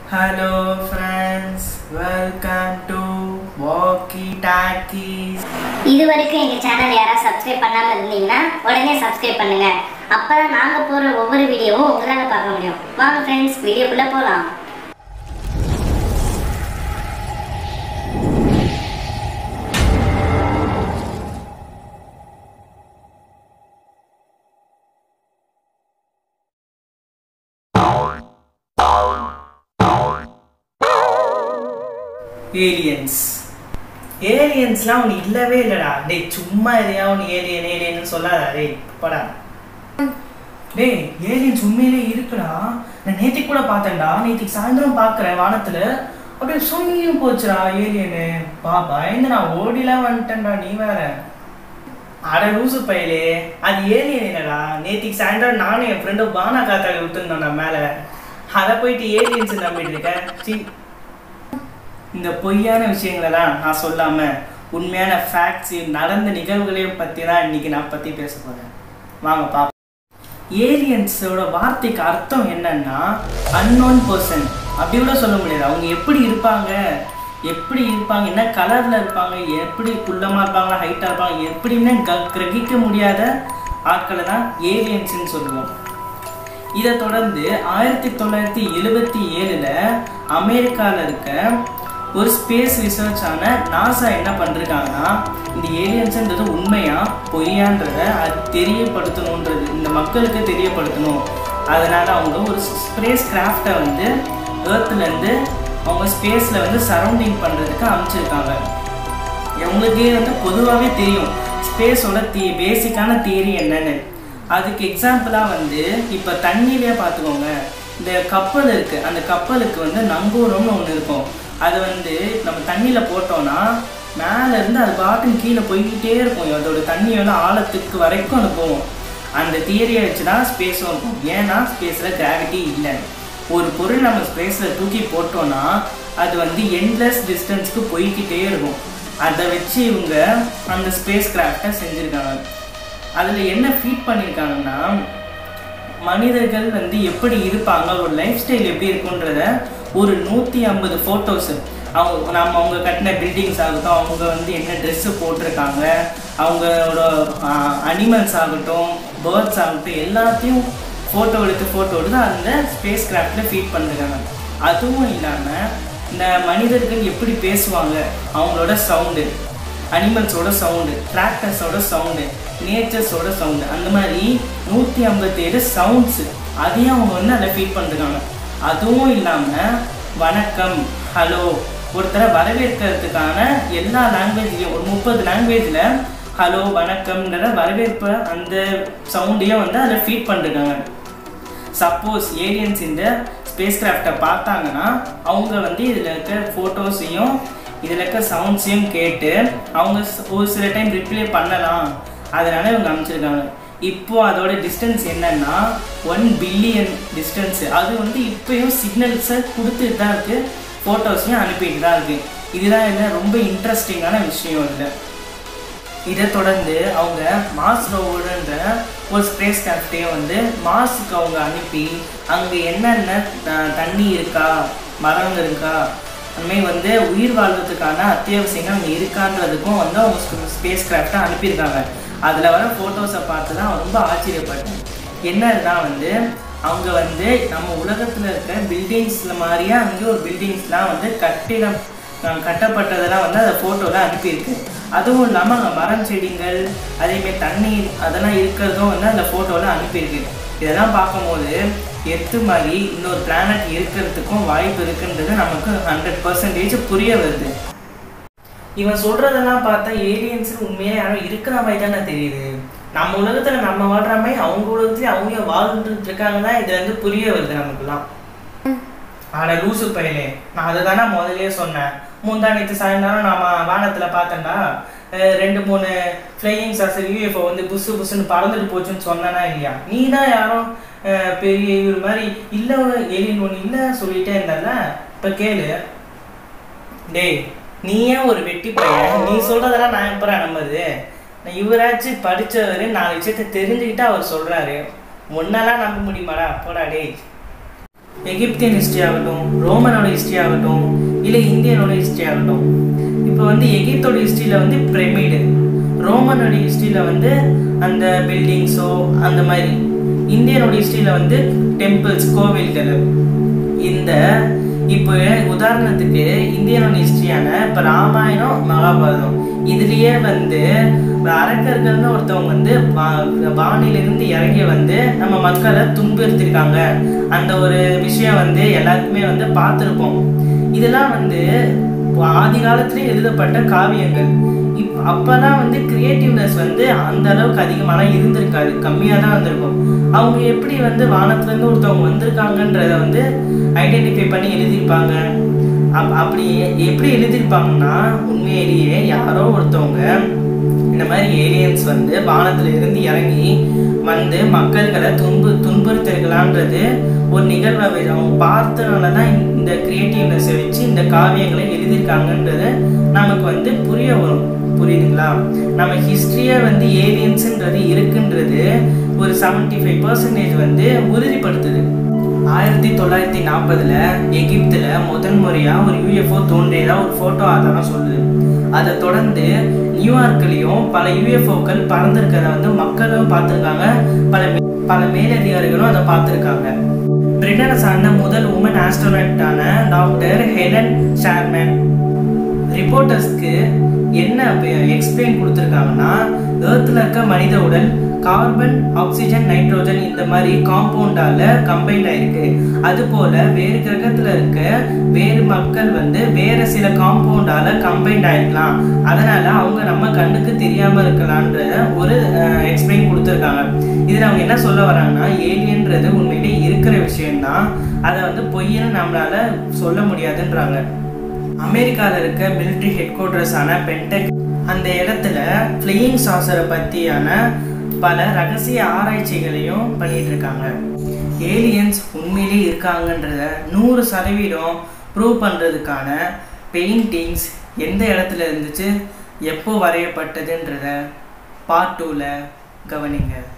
hello friends welcome to walkie talkies இது வரைக்கும் எங்கள் சேனல் யாராவது சப்ஸ்கிரைப் பண்ணாமல் இருந்தீங்கன்னா உடனே சப்ஸ்கிரைப் பண்ணுங்க அப்போ தான் நாங்கள் போடுற ஒவ்வொரு வீடியோவும் உங்களால் பார்க்க முடியும் வாங்க ஃப்ரெண்ட்ஸ் வீடியோக்குள்ளே போகலாம் ஏலியன்ஸ் ஏலியன்ஸ்லாம் உனக்கு இல்லவே இல்லைடா டேய் சும்மா எதையா உனக்கு ஏலியன் ஏலியன் சொல்லாதா டேய் படா டேய் ஏலியன்ஸ் உண்மையிலே இருக்குடா நான் நேத்திக்கு கூட பார்த்தேன்டா நேத்திக்கு சாயந்தரம் பார்க்குறேன் வானத்துல அப்படியே சும்மியும் போச்சுடா ஏலியனு பா பயந்து நான் ஓடிலாம் வந்துட்டேன்டா நீ வேற அட லூசு பயலே அது ஏலியன் இல்லடா நேத்திக்கு சாயந்தரம் நானும் என் ஃப்ரெண்டும் பானா காத்தாடி விட்டுருந்தோம்டா மேலே அதை போயிட்டு ஏலியன்ஸ் நம்பிட்டு இருக்கேன் சீ இந்த பொய்யான விஷயங்களெல்லாம் நான் சொல்லாம உண்மையான ஃபேக்ட்ஸ் நடந்த நிகழ்வுகளையும் பத்தி தான் இன்னைக்கு நான் பத்தி பேச போறேன் வாங்க பாப்போம் ஏலியன்ஸோட வார்த்தைக்கு அர்த்தம் என்னன்னா அன்னோன் பர்சன் அப்படி கூட சொல்ல முடியாது அவங்க எப்படி இருப்பாங்க எப்படி இருப்பாங்க என்ன கலர்ல இருப்பாங்க எப்படி குள்ளமா இருப்பாங்க ஹைட்டா இருப்பாங்க எப்படின்னு க- கிரகிக்க முடியாத ஆட்களை தான் ஏலியன்ஸ்னு சொல்லுவோம் இதை தொடர்ந்து ஆயிரத்தி தொள்ளாயிரத்தி எழுபத்தி ஏழுல அமெரிக்கால இருக்க ஒரு ஸ்பேஸ் ரிசர்ச்சான நாசா என்ன பண்ணிருக்காங்கன்னா இந்த ஏலியன்ஸ்ன்றது உண்மையா பொய்யான்றத அது தெரியப்படுத்தணுன்றது இந்த மக்களுக்கு தெரியப்படுத்தணும் அதனால அவங்க ஒரு ஸ்பேஸ் கிராஃப்டை வந்து ஏர்த்லேருந்து அவங்க ஸ்பேஸில் வந்து சரௌண்டிங் பண்ணுறதுக்கு அமைச்சிருக்காங்க உங்களுக்கே வந்து பொதுவாகவே தெரியும் ஸ்பேஸோட தீ பேசிக்கான தியரி என்னன்னு அதுக்கு எக்ஸாம்பிளாக வந்து இப்போ தண்ணியிலே பார்த்துக்கோங்க இந்த கப்பல் இருக்குது அந்த கப்பலுக்கு வந்து நங்கூரம்னு ஒன்று இருக்கும் அது வந்து நம்ம தண்ணியில் போட்டோம்னா மேலே இருந்து அது பாட்டுன்னு கீழே போய்கிட்டே இருக்கும் அதோட தண்ணியோட ஆழத்துக்கு வரைக்கும் அது போகும் அந்த தியரியை வச்சு தான் ஸ்பேஸும் இருக்கும் ஏன்னா ஸ்பேஸில் கிராவிட்டி இல்லை ஒரு பொருள் நம்ம ஸ்பேஸில் தூக்கி போட்டோம்னா அது வந்து எண்ட்லெஸ் டிஸ்டன்ஸ்க்கு போய்கிட்டே இருக்கும் அதை வச்சு இவங்க அந்த ஸ்பேஸ் கிராஃப்டை செஞ்சுருக்காங்க அதில் என்ன ஃபீட் பண்ணியிருக்காங்கன்னா மனிதர்கள் வந்து எப்படி இருப்பாங்க ஒரு லைஃப் ஸ்டைல் எப்படி இருக்குன்றத ஒரு நூற்றி ஐம்பது ஃபோட்டோஸு அவங்க நம்ம அவங்க கட்டின பில்டிங்ஸ் ஆகட்டும் அவங்க வந்து என்ன ட்ரெஸ்ஸு போட்டிருக்காங்க அவங்களோட அனிமல்ஸ் ஆகட்டும் பேர்ட்ஸ் ஆகட்டும் எல்லாத்தையும் ஃபோட்டோ எடுத்து ஃபோட்டோ எடுத்து அந்த ஸ்பேஸ் கிராஃப்டில் ஃபீட் பண்ணிருக்காங்க அதுவும் இல்லாமல் இந்த மனிதர்கள் எப்படி பேசுவாங்க அவங்களோட சவுண்டு அனிமல்ஸோட சவுண்டு டிராக்டர்ஸோட சவுண்டு நேச்சர்ஸோட சவுண்டு அந்த மாதிரி நூற்றி ஐம்பத்தேழு சவுண்ட்ஸு அதையும் அவங்க வந்து அதை ஃபீட் பண்ணிருக்காங்க அதுவும் இல்லாமல் வணக்கம் ஹலோ ஒருத்தரை வரவேற்கிறதுக்கான எல்லா லாங்குவேஜ்லையும் ஒரு முப்பது லாங்குவேஜில் ஹலோ வணக்கம்ன்ற வரவேற்பு அந்த சவுண்டையும் வந்து அதில் ஃபீட் பண்ணிருக்காங்க சப்போஸ் ஏலியன்ஸ் இந்த ஸ்பேஸ் கிராஃப்டை பார்த்தாங்கன்னா அவங்க வந்து இதில் இருக்க ஃபோட்டோஸையும் இதில் இருக்க சவுண்ட்ஸையும் கேட்டு அவங்க ஸ்- ஒரு சில டைம் ரிப்ளை பண்ணலாம் அதனால இவங்க அமைச்சிருக்காங்க இப்போ அதோட டிஸ்டன்ஸ் என்னன்னா ஒன் பில்லியன் டிஸ்டன்ஸ் அது வந்து இப்பயும் சிக்னல்ஸை கொடுத்துட்டு தான் இருக்கு ஃபோட்டோஸையும் அனுப்பிட்டு தான் இருக்கு இதுதான் இல்லை ரொம்ப இன்ட்ரெஸ்டிங்கான விஷயம் இல்லை இதை தொடர்ந்து அவங்க மாஸ் ரோவர்ன்ற ஒரு ஸ்பேஸ் கிராஃப்டையும் வந்து மாஸுக்கு அவங்க அனுப்பி அங்கே என்னென்ன த- தண்ணி இருக்கா மரம் இருக்கா அந்தமாதிரி வந்து உயிர் வாழ்வதற்கான அத்தியாவசியங்கள் அங்கே இருக்கான்றதுக்கும் வந்து அவங்க ஸ்பேஸ் கிராஃப்டை அனுப்பியிருக்காங்க அதில் வர ஃபோட்டோஸை பார்த்து தான் ரொம்ப ஆச்சரியப்பட்டேன் என்னன்னா வந்து அவங்க வந்து நம்ம உலகத்தில் இருக்க பில்டிங்ஸில் மாதிரியே அங்கேயும் ஒரு பில்டிங்ஸ்லாம் வந்து கட்டிடம் அஹ் கட்டப்பட்டதெல்லாம் வந்து அந்த ஃபோட்டோவில் அனுப்பியிருக்கு அதுவும் இல்லாமல் அங்கே மரம் செடிகள் அதேமாதிரி தண்ணி அதெல்லாம் இருக்கிறதும் வந்து அந்த ஃபோட்டோவில் அனுப்பியிருக்கு இதெல்லாம் பார்க்கும்போது எத்து மாதிரி இன்னொரு பிளானட் இருக்கிறதுக்கும் வாய்ப்பு இருக்குன்றது நமக்கு ஹண்ட்ரட் பர்சன்டேஜ் புரிய வருது இவன் சொல்றதெல்லாம் பார்த்தா ஏலியன்ஸ் உண்மையிலே யாரும் இருக்கிற மாதிரி தானே தெரியுது நம்ம உலகத்துல நம்ம வாழ்ற மாதிரி அவங்க உலகத்துலயும் அவங்க வாழ்ந்துட்டு இருக்காங்க தான் இது வந்து புரிய வருது நமக்குலாம் ஆனா லூசு பையலே நான் அதை தானே முதல்லயே சொன்னேன் முந்தா நேற்று சாயந்தரம் நாம வானத்துல பார்த்தேன்டா அஹ் ரெண்டு மூணு ஃப்ளையிங் சாசர் யூஎஃப்ஓ வந்து புசு புசுன்னு பறந்துட்டு போச்சுன்னு சொன்னனா இல்லையா நீ தான் யாரும் அஹ் பெரிய இவர் மாதிரி இல்ல ஏலியன் ஒன்று இல்லை சொல்லிட்டே இருந்தல இப்ப கேளு டேய் நீ ஏன் ஒரு வெட்டி பையன் நீ சொல்றதெல்லாம் நான் எப்பறா நம்புறது நான் இவராச்சும் படிச்சவர் நாலு விஷயத்த தெரிஞ்சுக்கிட்டு அவர் சொல்றாரு முன்னெல்லாம் நம்ப முடியுமாடா போடா டேய் எகிப்தியன் ஹிஸ்ட்ரி ஆகட்டும் ரோமனோட ஹிஸ்ட்ரி ஆகட்டும் இல்லை இந்தியனோட ஹிஸ்ட்ரி ஆகட்டும் இப்போ வந்து எகிப்தோட ஹிஸ்ட்ரியில் வந்து பிரமிடு ரோமனோட ஹிஸ்ட்ரியில் வந்து அந்த பில்டிங்ஸோ அந்த மாதிரி இந்தியனோட ஹிஸ்ட்ரியில் வந்து டெம்பிள்ஸ் கோவில்கள் இந்த இப்போ உதாரணத்துக்கு இந்தியனோட ஹிஸ்ட்ரியான இப்போ ராமாயணம் மகாபாரதம் இதுலயே வந்து அரக்கர்கள்னு ஒருத்தவங்க வந்து வா- வானிலிருந்து இறங்கி வந்து நம்ம மக்களை துன்புறுத்திருக்காங்க அந்த ஒரு விஷயம் வந்து எல்லாருக்குமே வந்து பார்த்துருப்போம் இதெல்லாம் வந்து ஆதி காலத்திலே எழுதப்பட்ட காவியங்கள் இப் அப்போதான் வந்து கிரியேட்டிவ்னஸ் வந்து அந்த அளவுக்கு அதிகமாலாம் இருந்திருக்காது கம்மியாக தான் இருந்திருக்கும் அவங்க எப்படி வந்து வானத்துலேருந்து ஒருத்தவங்க வந்திருக்காங்கன்றத வந்து ஐடென்டிஃபை பண்ணி எழுதியிருப்பாங்க அப் அப்படி எப்படி எழுதியிருப்பாங்கன்னா உண்மையிலேயே யாரோ ஒருத்தவங்க இந்த மாதிரி ஏலியன்ஸ் வந்து வானத்துல இருந்து இறங்கி வந்து மக்கள்களை துன்பு துன்புறுத்திருக்கலான்றது ஒரு நிகழ்வை வச்சு அவங்க பார்த்தனால தான் இந்த கிரியேட்டிவ்னஸை வச்சு இந்த காவியங்களை எழுதியிருக்காங்கன்றது நமக்கு வந்து புரிய வரும் புரியுதுங்களா நம்ம ஹிஸ்ட்ரியை வந்து ஏலியன்ஸுன்றது இருக்குன்றது ஒரு செவன்டி ஃபைவ் பர்சன்டேஜ் வந்து உறுதிப்படுத்துது ஆயிரத்தி தொள்ளாயிரத்தி நாற்பதுல எகிப்துல முதல் முறையா ஒரு யூஎஃப்ஓ தோன்றியதா ஒரு போட்டோ ஆதாரம் சொல்லுது அதை தொடர்ந்து நியூயார்க்லயும் பல யூஎஃப்ஓக்கள் பறந்திருக்கிறத வந்து மக்களும் பார்த்துருக்காங்க பல மே- பல மேலதிகாரிகளும் அதை பார்த்துருக்காங்க பிரிட்டனை சார்ந்த முதல் உமன் ஆஸ்ட்ரோனட்டான டாக்டர் ஹெலன் ஷார்மேன் ரிப்போர்ட்டர்ஸ்க்கு என்ன எக்ஸ்பிளைன் கொடுத்துருக்காங்கன்னா ஏர்த்தில் இருக்க மனித உடல் கார்பன் ஆக்சிஜன் நைட்ரோஜன் இந்த மாதிரி காம்பவுண்டால கம்பைண்ட் ஆயிருக்கு அது போல வேறு கிரகத்துல இருக்க வேறு மக்கள் வந்து வேற சில காம்பவுண்டால கம்பைண்ட் ஆயிருக்கலாம் அதனால அவங்க நம்ம கண்ணுக்கு தெரியாம இருக்கலான்ற ஒரு எக்ஸ்பிளைன் கொடுத்துருக்காங்க இதுல அவங்க என்ன சொல்ல வராங்கன்னா ஏலியன்றது உண்மையிலேயே இருக்கிற விஷயம்தான் அதை வந்து பொய்ன்னு நம்மளால சொல்ல முடியாதுன்றாங்க அமெரிக்காவில் இருக்க மிலிட்ரி ஹெட் குவார்ட்டர்ஸான பென்டக் அந்த இடத்துல ஃப்ளையிங் சாசரை பற்றியான பல ரகசிய ஆராய்ச்சிகளையும் பண்ணிட்டு இருக்காங்க ஏலியன்ஸ் உண்மையிலே இருக்காங்கன்றத நூறு சதவீதம் ப்ரூவ் பண்ணுறதுக்கான பெயிண்டிங்ஸ் எந்த இடத்துல இருந்துச்சு எப்போ வரையப்பட்டதுன்றத பார்ட் டூவில் கவனிங்க